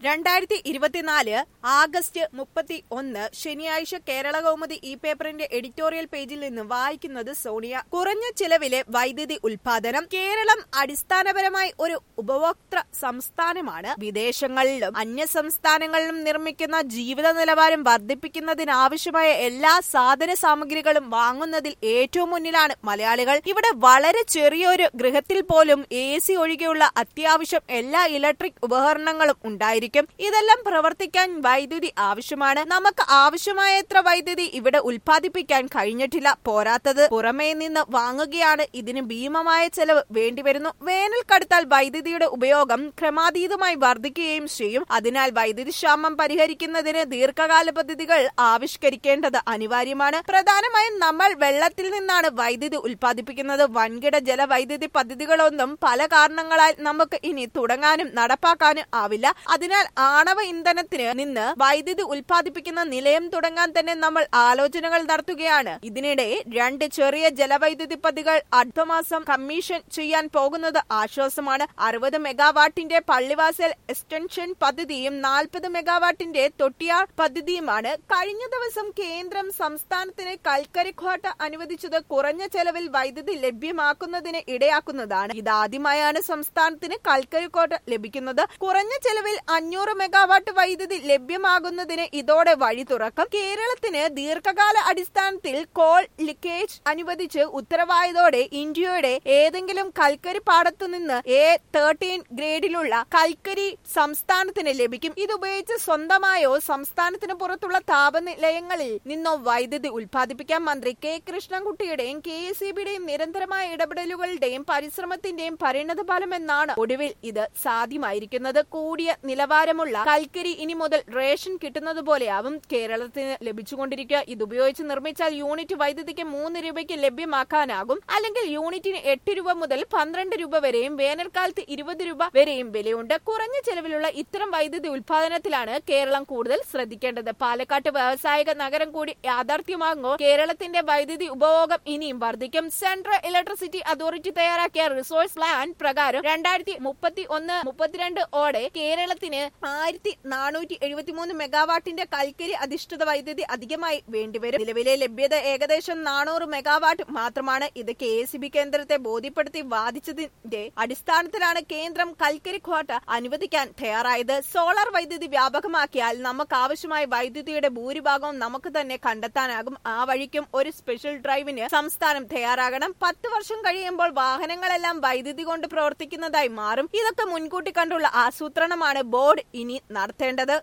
രണ്ടായിരത്തി ഇരുപത്തിനാല് ആഗസ്റ്റ് മുപ്പത്തി ഒന്ന് ശനിയാഴ്ച കേരള കൗമുദി ഈ പേപ്പറിന്റെ എഡിറ്റോറിയൽ പേജിൽ നിന്ന് വായിക്കുന്നത് സോണിയ കുറഞ്ഞ ചിലവിലെ വൈദ്യുതി ഉൽപാദനം കേരളം അടിസ്ഥാനപരമായി ഒരു ഉപഭോക്തൃ സംസ്ഥാനമാണ് വിദേശങ്ങളിലും അന്യ സംസ്ഥാനങ്ങളിലും നിർമ്മിക്കുന്ന ജീവിത നിലവാരം വർദ്ധിപ്പിക്കുന്നതിനാവശ്യമായ എല്ലാ സാധന സാമഗ്രികളും വാങ്ങുന്നതിൽ ഏറ്റവും മുന്നിലാണ് മലയാളികൾ ഇവിടെ വളരെ ചെറിയൊരു ഗൃഹത്തിൽ പോലും എ സി ഒഴികെയുള്ള അത്യാവശ്യം എല്ലാ ഇലക്ട്രിക് ഉപകരണങ്ങളും ഉണ്ടായിരിക്കും ഇതെല്ലാം പ്രവർത്തിക്കാൻ വൈദ്യുതി ആവശ്യമാണ് നമുക്ക് ആവശ്യമായത്ര വൈദ്യുതി ഇവിടെ ഉൽപ്പാദിപ്പിക്കാൻ കഴിഞ്ഞിട്ടില്ല പോരാത്തത് പുറമേ നിന്ന് വാങ്ങുകയാണ് ഇതിന് ഭീമമായ ചെലവ് വേണ്ടിവരുന്നു വേനൽ കടുത്താൽ വൈദ്യുതിയുടെ ഉപയോഗം ക്രമാതീതമായി വർദ്ധിക്കുകയും ചെയ്യും അതിനാൽ വൈദ്യുതി ക്ഷാമം പരിഹരിക്കുന്നതിന് ദീർഘകാല പദ്ധതികൾ ആവിഷ്കരിക്കേണ്ടത് അനിവാര്യമാണ് പ്രധാനമായും നമ്മൾ വെള്ളത്തിൽ നിന്നാണ് വൈദ്യുതി ഉൽപ്പാദിപ്പിക്കുന്നത് വൻകിട ജലവൈദ്യുതി പദ്ധതികളൊന്നും പല കാരണങ്ങളാൽ നമുക്ക് ഇനി തുടങ്ങാനും നടപ്പാക്കാനും ആവില്ല അതിനാൽ ആണവ ഇന്ധനത്തിന് നിന്ന് വൈദ്യുതി ഉൽപ്പാദിപ്പിക്കുന്ന നിലയം തുടങ്ങാൻ തന്നെ നമ്മൾ ആലോചനകൾ നടത്തുകയാണ് ഇതിനിടെ രണ്ട് ചെറിയ ജലവൈദ്യുതി പദ്ധതികൾ അടുത്ത മാസം കമ്മീഷൻ ചെയ്യാൻ പോകുന്നത് ആശ്വാസമാണ് അറുപത് മെഗാവാട്ടിന്റെ പള്ളിവാസൽ എക്സ്റ്റൻഷൻ പദ്ധതിയും നാൽപ്പത് മെഗാവാട്ടിന്റെ തൊട്ടിയാർ പദ്ധതിയുമാണ് കഴിഞ്ഞ ദിവസം കേന്ദ്രം സംസ്ഥാനത്തിന് കൽക്കരി ക്വാട്ട അനുവദിച്ചത് കുറഞ്ഞ ചെലവിൽ വൈദ്യുതി ലഭ്യമാക്കുന്നതിന് ഇടയാക്കുന്നതാണ് ഇതാദ്യമായാണ് സംസ്ഥാനത്തിന് കൽക്കരി കോട്ട ലഭിക്കുന്നത് കുറഞ്ഞ ചെലവിൽ അഞ്ഞൂറ് മെഗാവാട്ട് വൈദ്യുതി ലഭ്യമാകുന്നതിന് ഇതോടെ വഴി തുറക്കും കേരളത്തിന് ദീർഘകാല അടിസ്ഥാനത്തിൽ കോൾ ലിക്കേജ് അനുവദിച്ച് ഉത്തരവായതോടെ ഇന്ത്യയുടെ ഏതെങ്കിലും കൽക്കരി പാടത്തു നിന്ന് എ തേർട്ടീൻ ഗ്രേഡിലുള്ള കൽക്കരി സംസ്ഥാനത്തിന് ലഭിക്കും ഇതുപയോഗിച്ച് സ്വന്തമായോ സംസ്ഥാനത്തിന് പുറത്തുള്ള താപനിലയങ്ങളിൽ നിന്നോ വൈദ്യുതി ഉൽപ്പാദിപ്പിക്കാൻ മന്ത്രി കെ കൃഷ്ണൻകുട്ടിയുടെയും കെ എസ് ബിയുടെയും നിരന്തരമായ ഇടപെടലുകളുടെയും പരിശ്രമത്തിന്റെയും പരിണത ഫലമെന്നാണ് ഒടുവിൽ ഇത് സാധ്യമായിരിക്കുന്നത് കൂടിയ നിലവാരമുള്ള കൽക്കരി ഇനി മുതൽ റേഷൻ കിട്ടുന്നത് പോലെയാവും കേരളത്തിന് ലഭിച്ചുകൊണ്ടിരിക്കുക ഇതുപയോഗിച്ച് നിർമ്മിച്ചാൽ യൂണിറ്റ് വൈദ്യുതിക്ക് മൂന്ന് രൂപയ്ക്ക് ലഭ്യമാക്കാനാകും അല്ലെങ്കിൽ യൂണിറ്റിന് എട്ട് രൂപ മുതൽ പന്ത്രണ്ട് രൂപ വരെയും വേനൽക്കാലത്ത് ഇരുപത് രൂപ വരെയും വിലയുണ്ട് കുറഞ്ഞ ചെലവിലുള്ള ഇത്തരം വൈദ്യുതി ഉൽപാദനത്തിലാണ് കേരളം കൂടുതൽ ശ്രദ്ധിക്കേണ്ടത് പാലക്കാട്ട് വ്യാവസായിക നഗരം കൂടി യാഥാർത്ഥ്യമാകുമ്പോൾ കേരളത്തിന്റെ വൈദ്യുതി ഉപഭോഗം ഇനിയും വർദ്ധിക്കും സെൻട്രൽ ഇലക്ട്രിസിറ്റി അതോറിറ്റി തയ്യാറാക്കിയ റിസോഴ്സ് പ്ലാൻ പ്രകാരം രണ്ടായിരത്തി മുപ്പത്തി ഒന്ന് മുപ്പത്തിരണ്ട് ഓടെ കേരളത്തിന് ആയിരത്തി നാനൂറ്റി എഴുപത്തിമൂന്ന് മെഗാവാട്ടിന്റെ കൽക്കരി അധിഷ്ഠിത വൈദ്യുതി അധികമായി വേണ്ടിവരും നിലവിലെ ലഭ്യത ഏകദേശം നാനൂറ് മെഗാവാട്ട് മാത്രമാണ് ഇത് കെ എസ് ബി കേന്ദ്രത്തെ ബോധ്യപ്പെടുത്തി വാദിച്ചതിന്റെ അടിസ്ഥാനത്തിലാണ് കേന്ദ്രം കൽക്കരി ക്വാട്ട അനുവദിക്കാൻ തയ്യാറായത് സോളാർ വൈദ്യുതി വ്യാപകമാക്കിയാൽ നമുക്ക് ആവശ്യമായ വൈദ്യുതിയുടെ ഭൂരിഭാഗവും നമുക്ക് തന്നെ കണ്ടെത്താനാകും ആ വഴിക്കും ഒരു സ്പെഷ്യൽ ഡ്രൈവിന് സംസ്ഥാനം തയ്യാറാകണം പത്ത് വർഷം കഴിയുമ്പോൾ വാഹനങ്ങളെല്ലാം വൈദ്യുതി കൊണ്ട് പ്രവർത്തിക്കുന്നതായി മാറും ഇതൊക്കെ മുൻകൂട്ടി കണ്ടുള്ള ആസൂത്രണമാണ് ബോർഡ് ഇനി നടത്തേണ്ടത്